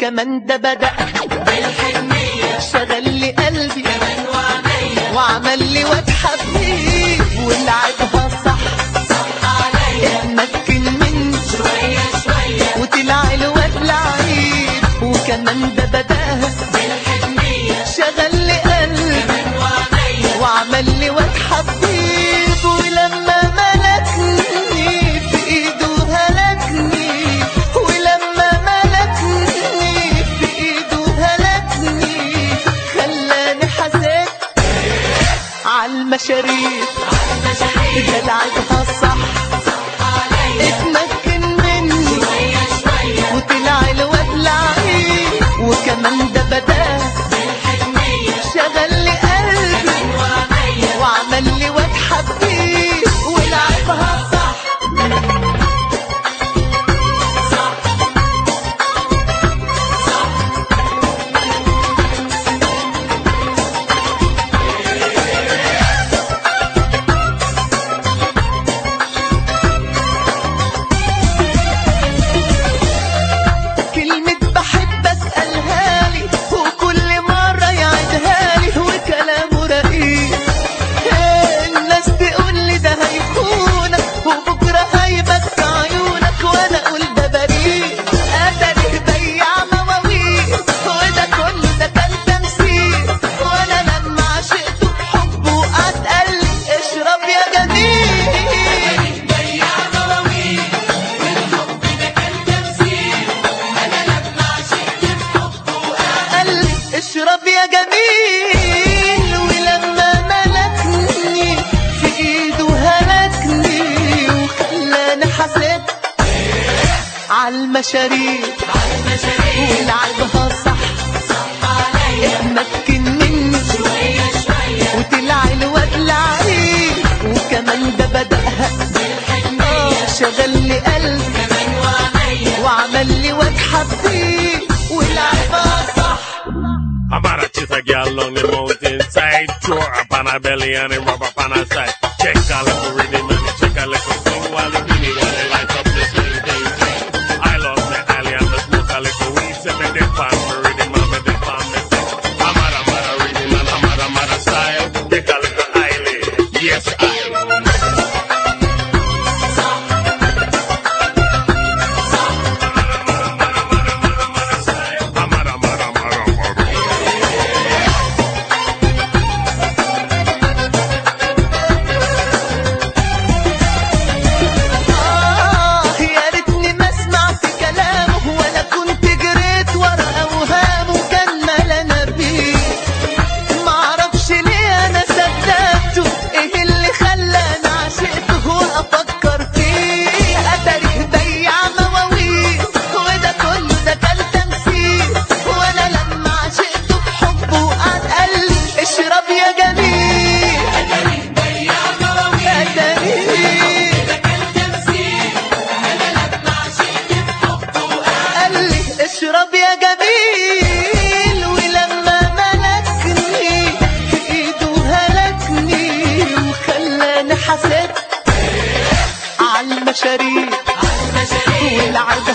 وكمان ده بدأ بالحنية شغل لي قلبي كمان وعينيا وعمل لي واد حبيب ولعبها صح صح عليا اتمكن مني شوية شوية وطلع الواد لعيب وكمان ده بدأها بالحنية شغل لي قلبي كمان وعينيا وعمل لي واد حبيب ولما ملكني في ايده هلكني ولما ملكني في ايده هلكني خلاني حسيت عالمشاريب المشاريع ده لعبها صح صح عليا اتمكن مني شوية شوية وطلع الواد لعيب وكمان ده بدأ بالحنية شغل لي قلبي كمان وعينيا وعمل لي واد حبيب ولعبها صح كلمة بحبك قالها لي وكل مرة يعيدها لي وكلامه رقيق الناس تقول لي ده هيخونك وبكرة هيبك في عيونك وانا اقول ده بريء اتاريه بياع مواويل وده كله ده كان تمثيل وانا لما عشقته بحبه قعد قال لي اشرب يا جميل بياع مواويل والحب ده كان تمثيل أنا لما عشقت بحبه قال لي اشرب يا جميل ولما ملكني في ايده هلكني وخلاني حسيت عالمشاريب المشاريع ولعبها صح صح عليا اتمكن مني شوية شوية وطلع الواد لعيب وكمان ده بدأها بالحنية شغل لي قلبي كمان وعينيا وعمل لي واد حبيب ولعبها صح I'm out of chase a girl on the mountainside. Throw her up on her belly and then rub up on her side. Check a little rhythm and check a little swing while the really while they light up the swing thing. I love the alley and the smoke a little weed. Say me dip on me rhythm and me dip on me sing. I'm out of mother rhythm and I'm out of mother style. Take a little highly. Yes, I. I'm out of mother, mother, mother. آه يا ريتني ما سمعت كلامه ولا كنت جريت ورا أوهامه كان ملنا بيه معرفش ليه أنا صدقته إيه اللي خلاني عشقته وأفكر فيه أتاريه بياع مواويل وده كله ده كان تمثيل وأنا لما عشقته بحبه قعد قال لي اشرب يا جميل بياع مواويل أتاريه ده كان تمثيل أنا لما عشقت بحبه قال لي اشرب يا جميل ولما ملكني في ايده هلكني وخلاني حسيت عالمشاريب المشاريع والعب